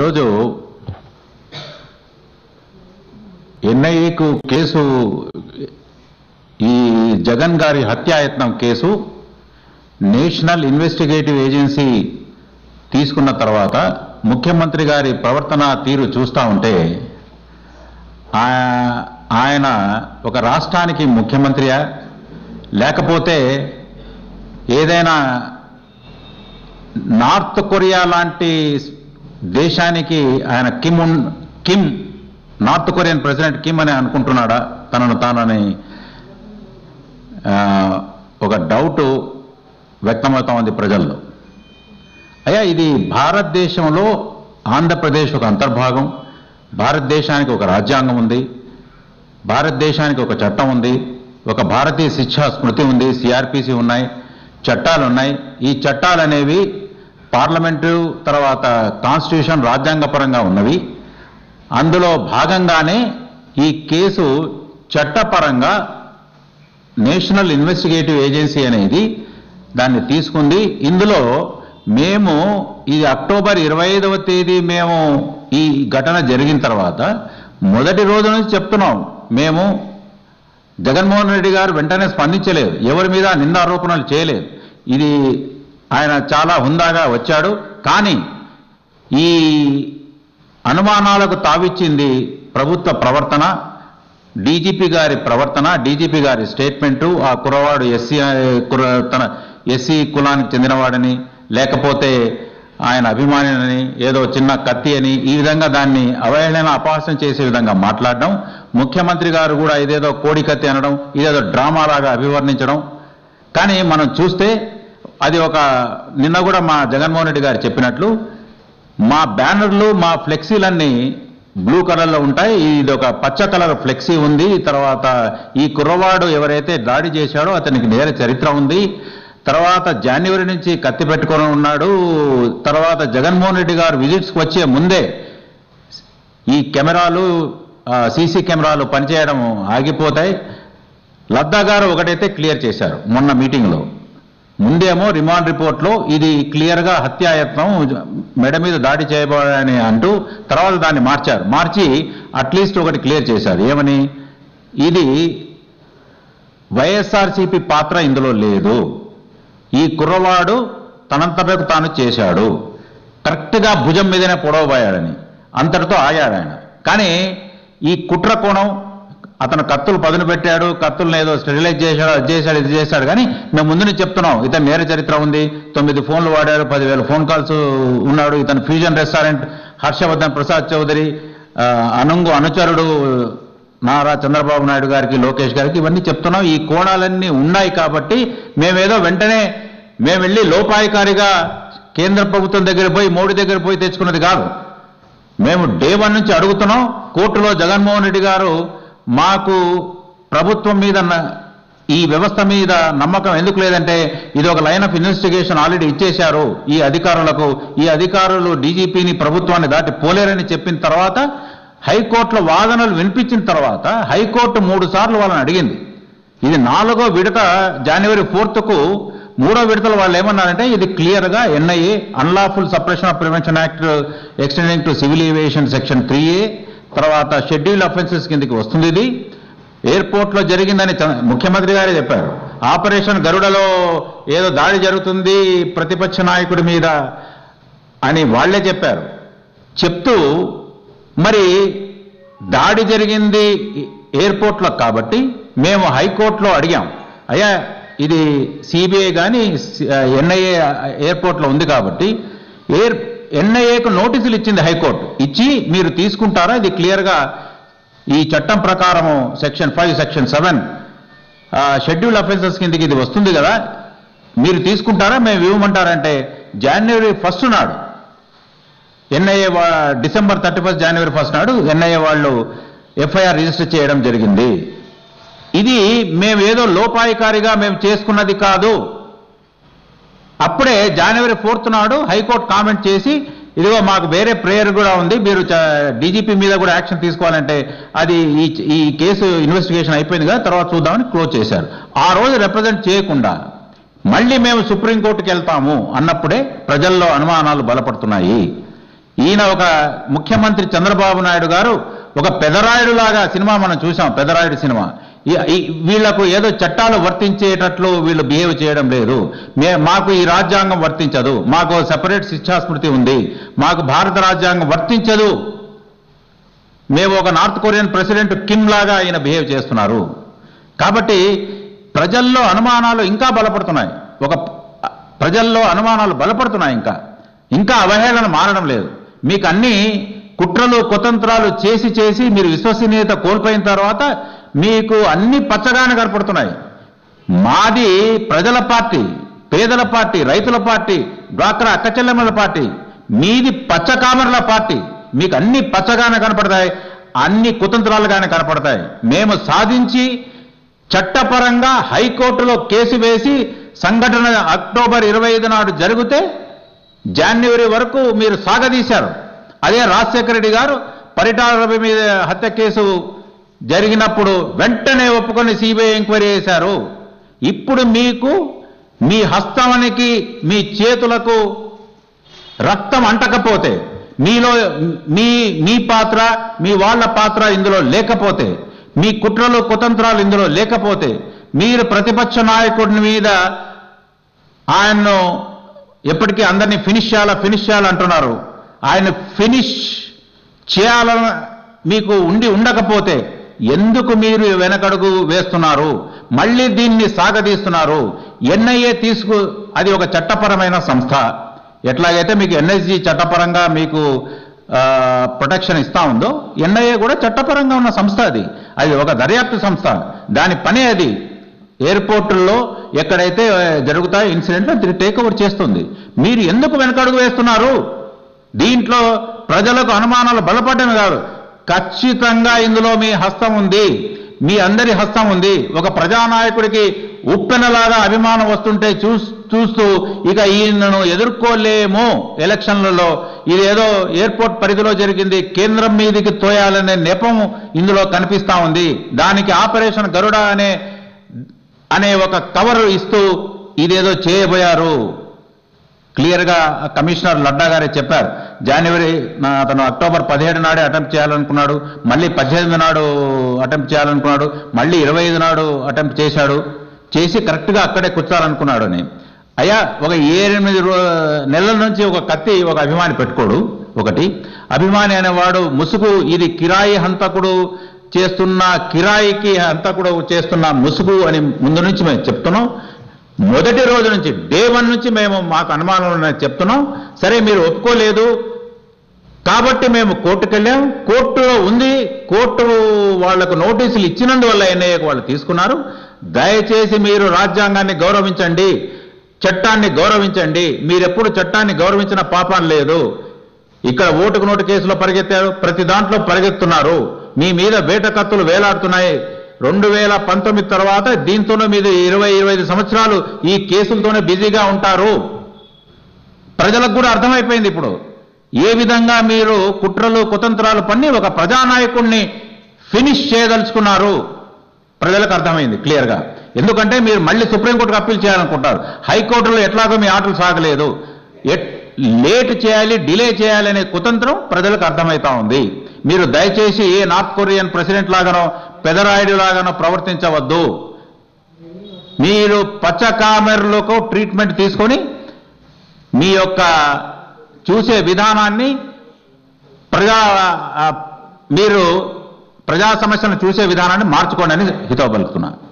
ఈరోజు ఎన్ఐఏకు కేసు ఈ జగన్ గారి హత్యాయత్నం కేసు నేషనల్ ఇన్వెస్టిగేటివ్ ఏజెన్సీ తీసుకున్న తర్వాత ముఖ్యమంత్రి గారి ప్రవర్తన తీరు చూస్తూ ఉంటే ఆ- ఆయన ఒక రాష్ట్రానికి ముఖ్యమంత్రియా లేకపోతే ఏదైనా నార్త్ కొరియా లాంటి దేశానికి ఆయన Kim Un- Kim North Korean president Kim అని అనుకుంటున్నాడా తనను తానని ఆ, ఒక డౌట్ వ్యక్తమవుతా ఉంది ప్రజల్లో అయ్యా ఇది భారతదేశంలో ఆంధ్రప్రదేశ్ ఒక అంతర్భాగం భారతదేశానికి ఒక రాజ్యాంగం ఉంది భారతదేశానికి ఒక చట్టం ఉంది ఒక భారతీయ శిక్షా స్మృతి ఉంది సిఆర్పిసి ఉన్నాయి చట్టాలు ఉన్నాయి ఈ చట్టాలు అనేవి పార్లమెంటు తర్వాత కాన్స్టిట్యూషన్ రాజ్యాంగపరంగా ఉన్నవి అందులో భాగంగానే ఈ కేసు చట్టపరంగా నేషనల్ ఇన్వెస్టిగేటివ్ ఏజెన్సీ అనేది దాన్ని తీసుకుంది ఇందులో మేము ఇది అక్టోబర్ ఇరవై ఐదవ తేదీ మేము ఈ ఘటన జరిగిన తర్వాత మొదటి రోజు నుంచి చెప్తున్నాం మేము జగన్మోహన్ రెడ్డి గారు వెంటనే స్పందించలేదు ఎవరి మీద నిందారోపణలు చేయలేదు ఇది ఆయన చాలా హుందాగా వచ్చాడు కానీ ఈ అనుమానాలకు తావిచ్చింది ప్రభుత్వ ప్రవర్తన డీజీపీ గారి ప్రవర్తన డీజీపీ గారి స్టేట్మెంటు ఆ కురవాడు ఎస్సీ కుర తన ఎస్సీ కులానికి చెందినవాడని లేకపోతే ఆయన అభిమానిని ఏదో చిన్న కత్తి అని ఈ విధంగా దాన్ని అవహేళన అపహాస్యం చేసే విధంగా మాట్లాడడం ముఖ్యమంత్రి గారు కూడా ఇదేదో కోడి కత్తి అనడం ఇదేదో డ్రామాలాగా అభివర్ణించడం కానీ మనం చూస్తే అది ఒక నిన్న కూడా మా జగన్మోహన్ రెడ్డి గారు చెప్పినట్లు మా బ్యానర్లు మా ఫ్లెక్సీలన్నీ బ్లూ కలర్లో ఉంటాయి ఇది ఒక పచ్చ కలర్ ఫ్లెక్సీ ఉంది తర్వాత ఈ కుర్రవాడు ఎవరైతే దాడి చేశాడో అతనికి నేర చరిత్ర ఉంది తర్వాత జనవరి నుంచి కత్తి పెట్టుకొని ఉన్నాడు తర్వాత జగన్మోహన్ రెడ్డి గారు విజిట్స్కి వచ్చే ముందే ఈ కెమెరాలు సీసీ కెమెరాలు పనిచేయడం ఆగిపోతాయి లద్దా గారు ఒకటైతే క్లియర్ చేశారు మొన్న మీటింగ్లో ముందేమో రిమాండ్ రిపోర్ట్లో ఇది క్లియర్గా హత్యాయత్నం మెడ మీద దాడి చేయబడని అంటూ తర్వాత దాన్ని మార్చారు మార్చి అట్లీస్ట్ ఒకటి క్లియర్ చేశారు ఏమని ఇది వైఎస్ఆర్సీపీ పాత్ర ఇందులో లేదు ఈ కుర్రవాడు తనంతటకు తాను చేశాడు కరెక్ట్గా భుజం మీదనే పొడవబోయాడని అంతటితో ఆగాడు ఆయన కానీ ఈ కుట్ర కోణం అతను కత్తులు పదును పెట్టాడు కత్తులను ఏదో స్టెరిలైజ్ చేశాడు అది చేశాడు ఇది చేశాడు కానీ మేము ముందు నుంచి చెప్తున్నాం ఇతను నేర చరిత్ర ఉంది తొమ్మిది ఫోన్లు వాడారు పదివేల ఫోన్ కాల్స్ ఉన్నాడు ఇతను ఫ్యూజన్ రెస్టారెంట్ హర్షవర్ధన్ ప్రసాద్ చౌదరి ఆ, అనుంగు అనుచరుడు నారా చంద్రబాబు నాయుడు గారికి లోకేష్ గారికి ఇవన్నీ చెప్తున్నాం ఈ కోణాలన్నీ ఉన్నాయి కాబట్టి మేమేదో వెంటనే మేము వెళ్ళి లోపాయకారిగా కేంద్ర ప్రభుత్వం దగ్గర పోయి మోడీ దగ్గర పోయి తెచ్చుకున్నది కాదు మేము డే వన్ నుంచి అడుగుతున్నాం కోర్టులో జగన్మోహన్ రెడ్డి గారు మాకు ప్రభుత్వం మీద న- ఈ వ్యవస్థ మీద నమ్మకం ఎందుకు లేదంటే ఇది ఒక లైన్ ఆఫ్ ఇన్వెస్టిగేషన్ ఆల్రెడీ ఇచ్చేశారు ఈ అధికారులకు ఈ అధికారులు డీజీపీని ప్రభుత్వాన్ని దాటి పోలేరని చెప్పిన తర్వాత హైకోర్టులో వాదనలు వినిపించిన తర్వాత హైకోర్టు మూడు సార్లు వాళ్ళని అడిగింది ఇది నాలుగో విడత జనవరి ఫోర్త్కు మూడో విడతలు వాళ్ళు ఏమన్నారంటే ఇది క్లియర్ గా NIA unlawful suppression of prevention act extending to civil aviation section three A తర్వాత షెడ్యూల్ అఫెన్సెస్ కిందకి వస్తుంది ఇది ఎయిర్పోర్ట్ లో జరిగిందని చ- ముఖ్యమంత్రి గారే చెప్పారు ఆపరేషన్ గరుడలో ఏదో దాడి జరుగుతుంది ప్రతిపక్ష నాయకుడి మీద అని వాళ్లే చెప్పారు చెప్తూ మరి దాడి జరిగింది ఎయిర్పోర్ట్లో కాబట్టి మేము హైకోర్టులో అడిగాం అయ్యా ఇది సిబిఐ కానీ ఎన్ఐఏ ఎయిర్పోర్ట్లో ఉంది కాబట్టి ఎయిర్ ఎన్ఐఏకు నోటీసులు ఇచ్చింది హైకోర్టు ఇచ్చి మీరు తీసుకుంటారా ఇది క్లియర్గా ఈ చట్టం ప్రకారము section five section seven schedule offences కిందకి ఇది వస్తుంది కదా మీరు తీసుకుంటారా మేము ఇవ్వమంటారంటే జనవరి ఫస్ట్ నాడు ఎన్ఐఏ డిసెంబర్ థర్టీ ఫస్ట్ జనవరి ఫస్ట్ నాడు ఎన్ఐఏ వాళ్ళు ఎఫ్ఐఆర్ రిజిస్టర్ చేయడం జరిగింది ఇది మేము ఏదో లోపాయికారిగా మేము చేసుకున్నది కాదు అప్పుడే జనవరి ఫోర్త్ నాడు హైకోర్టు కామెంట్ చేసి ఇదిగో మాకు వేరే ప్రేయర్ కూడా ఉంది మీరు డీజీపీ మీద కూడా యాక్షన్ తీసుకోవాలంటే అది ఈ ఈ కేసు ఇన్వెస్టిగేషన్ అయిపోయింది కదా తర్వాత చూద్దామని క్లోజ్ చేశారు ఆ రోజు రిప్రజెంట్ చేయకుండా మళ్ళీ మేము సుప్రీంకోర్టుకి వెళ్తాము అన్నప్పుడే ప్రజల్లో అనుమానాలు బలపడుతున్నాయి ఈయన ఒక ముఖ్యమంత్రి చంద్రబాబు నాయుడు గారు ఒక పెదరాయుడు లాగా సినిమా మనం చూసాం పెదరాయుడు సినిమా ఈ- ఈ- వీళ్లకు ఏదో చట్టాలు వర్తించేటట్లు వీళ్ళు బిహేవ్ చేయడం లేదు మే మాకు ఈ రాజ్యాంగం వర్తించదు మాకు సెపరేట్ శిక్షాస్మృతి ఉంది మాకు భారత రాజ్యాంగం వర్తించదు మేము ఒక నార్త్ కొరియన్ ప్రెసిడెంట్ కిమ్ లాగా ఆయన బిహేవ్ చేస్తున్నారు కాబట్టి ప్రజల్లో అనుమానాలు ఇంకా బలపడుతున్నాయి ఒక ప్రజల్లో అనుమానాలు బలపడుతున్నాయి ఇంకా ఇంకా అవహేళన మారడం లేదు మీకు అన్ని కుట్రలు కుతంత్రాలు చేసి చేసి మీరు విశ్వసనీయత కోల్పోయిన తర్వాత మీకు అన్ని పచ్చగానే కనపడుతున్నాయి మాది ప్రజల పార్టీ పేదల పార్టీ రైతుల పార్టీ డ్వాక్రా అక్కచెల్లెమ్మల పార్టీ మీది పచ్చకామర్ల పార్టీ మీకు అన్ని పచ్చగానే కనపడతాయి అన్ని కుతంత్రాలుగానే కనపడతాయి మేము సాధించి చట్టపరంగా హైకోర్టులో కేసు వేసి సంఘటన అక్టోబర్ ఇరవై ఐదు నాడు జరిగితే జాన్యువరి వరకు మీరు సాగదీశారు అదే రాజశేఖర రెడ్డి గారు పరిటాల రవి మీద హత్య కేసు జరిగినప్పుడు వెంటనే ఒప్పుకొని సిబిఐ ఎంక్వైరీ చేశారు ఇప్పుడు మీకు మీ హస్తానికి మీ చేతులకు రక్తం అంటకపోతే మీలో మీ మీ పాత్ర మీ వాళ్ళ పాత్ర ఇందులో లేకపోతే మీ కుట్రలు కుతంత్రాలు ఇందులో లేకపోతే మీరు ప్రతిపక్ష నాయకుడి మీద ఆయన్ను ఎప్పటికీ అందరినీ ఫినిష్ చేయాలా ఫినిష్ చేయాలంటున్నారు ఆయన ఫినిష్ చేయాలని మీకు ఉండి ఉండకపోతే ఎందుకు మీరు వెనకడుగు వేస్తున్నారు మళ్ళీ దీన్ని సాగదీస్తున్నారు ఎన్ఐఏ తీసుకు అది ఒక చట్టపరమైన సంస్థ ఎట్లాగైతే మీకు ఎన్ఎస్జి చట్టపరంగా మీకు ఆ, ప్రొటెక్షన్ ఇస్తా ఉందో ఎన్ఐఏ కూడా చట్టపరంగా ఉన్న సంస్థ అది అది ఒక దర్యాప్తు సంస్థ దాని పనే అది ఎయిర్పోర్టుల్లో ఎక్కడైతే ఆ, జరుగుతాయో ఇన్సిడెంట్లు అది టేక్ ఓవర్ చేస్తుంది మీరు ఎందుకు వెనకడుగు వేస్తున్నారు దీంట్లో ప్రజలకు అనుమానాలు బలపడమే కాదు ఖచ్చితంగా ఇందులో మీ హస్తం ఉంది మీ అందరి హస్తం ఉంది ఒక ప్రజానాయకుడికి ఉప్పెనలాగా అభిమానం వస్తుంటే చూస్ చూస్తూ ఇక ఈయనను ఎదుర్కోలేము ఎలక్షన్లలో ఇదేదో ఎయిర్పోర్ట్ పరిధిలో జరిగింది కేంద్రం మీదికి తోయాలనే నెపం ఇందులో కనిపిస్తా ఉంది దానికి ఆపరేషన్ గరుడ అనే అనే ఒక కవర్ ఇస్తూ ఇదేదో చేయబోయారు క్లియర్ గా కమిషనర్ లడ్డా గారే చెప్పారు జనవరి నా- అతను అక్టోబర్ పదిహేడు నాడే అటెంప్ట్ చేయాలనుకున్నాడు మళ్ళీ పద్దెనిమిది నాడు అటెంప్ట్ చేయాలనుకున్నాడు మళ్ళీ ఇరవై ఐదు నాడు అటెంప్ట్ చేశాడు చేసి కరెక్ట్ గా అక్కడే కూర్చోాలనుకున్నాడు అని అయ్యా ఒక ఏడెనిమిది రో- నెలల నుంచి ఒక కత్తి ఒక అభిమాని పెట్టుకోడు ఒకటి అభిమాని అనేవాడు ముసుగు ఇది కిరాయి హంతకుడు చేస్తున్న కిరాయికి హంతకుడు చేస్తున్న ముసుగు అని ముందు నుంచి మేము చెప్తున్నాం మొదటి రోజు నుంచి డే వన్ నుంచి మేము మాకు అనుమానాలు ఉన్నాయని చెప్తున్నాం సరే మీరు ఒప్పుకోలేదు కాబట్టి మేము కోర్టుకు వెళ్ళాం కోర్టులో ఉంది కోర్టు వాళ్లకు నోటీసులు ఇచ్చినందువల్ల ఎన్ఐఏకి వాళ్ళు తీసుకున్నారు దయచేసి మీరు రాజ్యాంగాన్ని గౌరవించండి చట్టాన్ని గౌరవించండి మీరెప్పుడు చట్టాన్ని గౌరవించిన పాపం లేదు ఇక్కడ ఓటుకు నోటు కేసులో పరిగెత్తారు ప్రతి దాంట్లో పరిగెత్తున్నారు మీ మీద వేట కత్తులు వేలాడుతున్నాయి రెండు వేల పంతొమ్మిది తర్వాత దీంతోనే మీరు ఇరవై ఇరవై ఐదు సంవత్సరాలు ఈ కేసులతోనే బిజీగా ఉంటారు ప్రజలకు కూడా అర్థమైపోయింది ఇప్పుడు ఏ విధంగా మీరు కుట్రలు కుతంత్రాలు పన్ని ఒక ప్రజానాయకుడిని ఫినిష్ చేయదలుచుకున్నారు ప్రజలకు అర్థమైంది క్లియర్ గా ఎందుకంటే మీరు మళ్ళీ సుప్రీంకోర్టుకు అప్పీల్ చేయాలనుకుంటారు హైకోర్టులో ఎట్లాగో మీ ఆటలు సాగలేదు ఎట్- లేట్ చేయాలి డిలే చేయాలి అనే కుతంత్రం ప్రజలకు అర్థమవుతా ఉంది మీరు దయచేసి ఏ నార్త్ కొరియన్ ప్రెసిడెంట్ లాగానో పెదరాయుడు లాగానో ప్రవర్తించవద్దు మీరు పచ్చ కామెర్లకు ట్రీట్మెంట్ తీసుకొని మీ యొక్క చూసే విధానాన్ని ప్రజా ఆ, మీరు ప్రజా సమస్యలను చూసే విధానాన్ని మార్చుకోండి అని హితవు పలుకుతున్నా